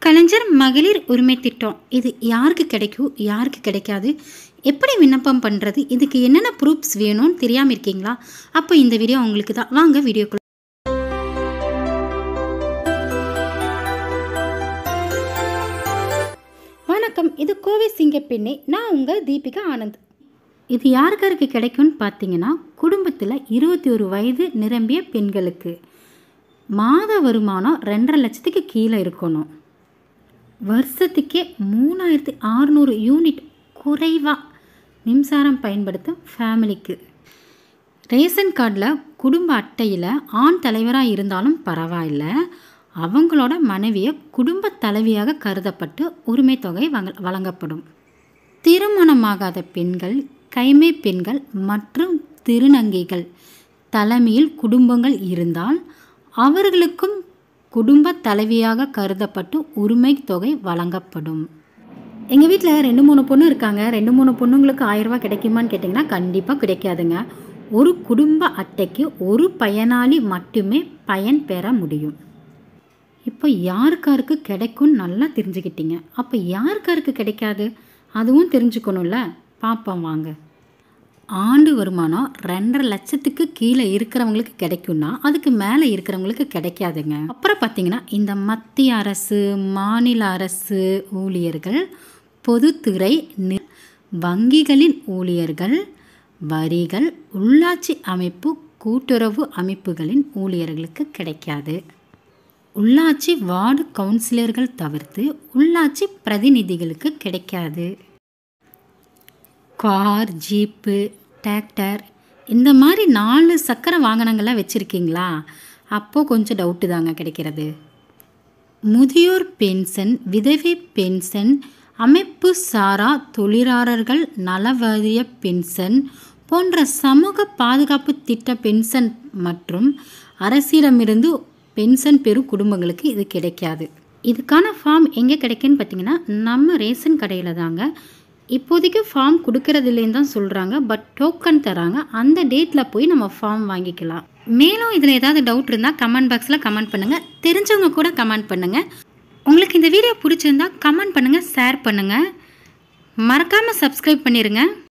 கலைஞர் மகளிர் உரிமை திட்டம் இது யாருக்கு கிடைக்கும் யாருக்கு கிடைக்காது எப்படி விண்ணப்பம் பண்ணுறது இதுக்கு என்னென்ன ப்ரூஃப்ஸ் வேணும்னு தெரியாமல் இருக்கீங்களா அப்போ இந்த வீடியோ உங்களுக்கு தான் வாங்க வீடியோக்குள்ள வணக்கம் இது கோவை சிங்கப்பெண்ணே நான் உங்கள் தீபிகா ஆனந்த் இது யாருக்காருக்கு கிடைக்கும்னு பார்த்தீங்கன்னா குடும்பத்தில் இருபத்தி ஒரு வயது நிரம்பிய பெண்களுக்கு மாத வருமானம் ரெண்டரை லட்சத்துக்கு கீழே இருக்கணும் வருஷத்துக்கே மூணாயிரத்தி அறநூறு யூனிட் குறைவாக மின்சாரம் பயன்படுத்தும் ஃபேமிலிக்கு ரேஷன் கார்டில் குடும்ப அட்டையில் ஆண் தலைவராக இருந்தாலும் பரவாயில்ல அவங்களோட மனைவியை குடும்ப தலைவியாக கருதப்பட்டு உரிமை தொகை வங்க வழங்கப்படும் திருமணமாகாத பெண்கள் கைமை பெண்கள் மற்றும் திருநங்கைகள் தலைமையில் குடும்பங்கள் இருந்தால் அவர்களுக்கும் குடும்ப தலைவியாக கருதப்பட்டு உரிமை தொகை வழங்கப்படும் எங்கள் வீட்டில் ரெண்டு மூணு பொண்ணு இருக்காங்க ரெண்டு மூணு பொண்ணுங்களுக்கு ஆயிரம் ரூபாய் கிடைக்குமான்னு கேட்டிங்கன்னா கண்டிப்பாக கிடைக்காதுங்க ஒரு குடும்ப அட்டைக்கு ஒரு பயனாளி மட்டுமே பயன் பெற முடியும் இப்போ யாருக்காருக்கு கிடைக்கும்னு நல்லா தெரிஞ்சுக்கிட்டீங்க அப்போ யாருக்காருக்கு கிடைக்காது அதுவும் தெரிஞ்சுக்கணும்ல பார்ப்போம் வாங்க ஆண்டு வருமானம் ரெண்டரை லட்சத்துக்கு கீழே இருக்கிறவங்களுக்கு கிடைக்கும்னா அதுக்கு மேலே இருக்கிறவங்களுக்கு கிடைக்காதுங்க அப்புறம் பார்த்தீங்கன்னா இந்த மத்திய அரசு மாநில அரசு ஊழியர்கள் பொதுத்துறை நி வங்கிகளின் ஊழியர்கள் வரிகள் உள்ளாட்சி அமைப்பு கூட்டுறவு அமைப்புகளின் ஊழியர்களுக்கு கிடைக்காது உள்ளாட்சி வார்டு கவுன்சிலர்கள் தவிர்த்து உள்ளாட்சி பிரதிநிதிகளுக்கு கிடைக்காது கார் ஜீப்பு டிராக்டர் இந்த மாதிரி நாலு சக்கர வாகனங்கள்லாம் வச்சுருக்கீங்களா அப்போது கொஞ்சம் டவுட்டு தாங்க கிடைக்கிறது முதியோர் பென்ஷன் விதவை பென்ஷன் அமைப்பு சாரா தொழிலாளர்கள் நலவாரிய பென்ஷன் போன்ற சமூக பாதுகாப்பு திட்ட பென்ஷன் மற்றும் அரசிடமிருந்து பென்ஷன் பெறும் குடும்பங்களுக்கு இது கிடைக்காது இதுக்கான ஃபார்ம் எங்கே கிடைக்குன்னு பார்த்தீங்கன்னா நம்ம ரேஷன் கடையில் தாங்க இப்போதைக்கு ஃபார்ம் கொடுக்கறது இல்லைன்னு தான் சொல்கிறாங்க பட் டோக்கன் தராங்க அந்த டேட்டில் போய் நம்ம ஃபார்ம் வாங்கிக்கலாம் மேலும் இதில் ஏதாவது டவுட் இருந்தால் கமெண்ட் பாக்ஸில் கமெண்ட் பண்ணுங்கள் தெரிஞ்சவங்க கூட கமெண்ட் பண்ணுங்கள் உங்களுக்கு இந்த வீடியோ பிடிச்சிருந்தா கமெண்ட் பண்ணுங்கள் ஷேர் பண்ணுங்கள் மறக்காமல் சப்ஸ்கிரைப் பண்ணிடுங்க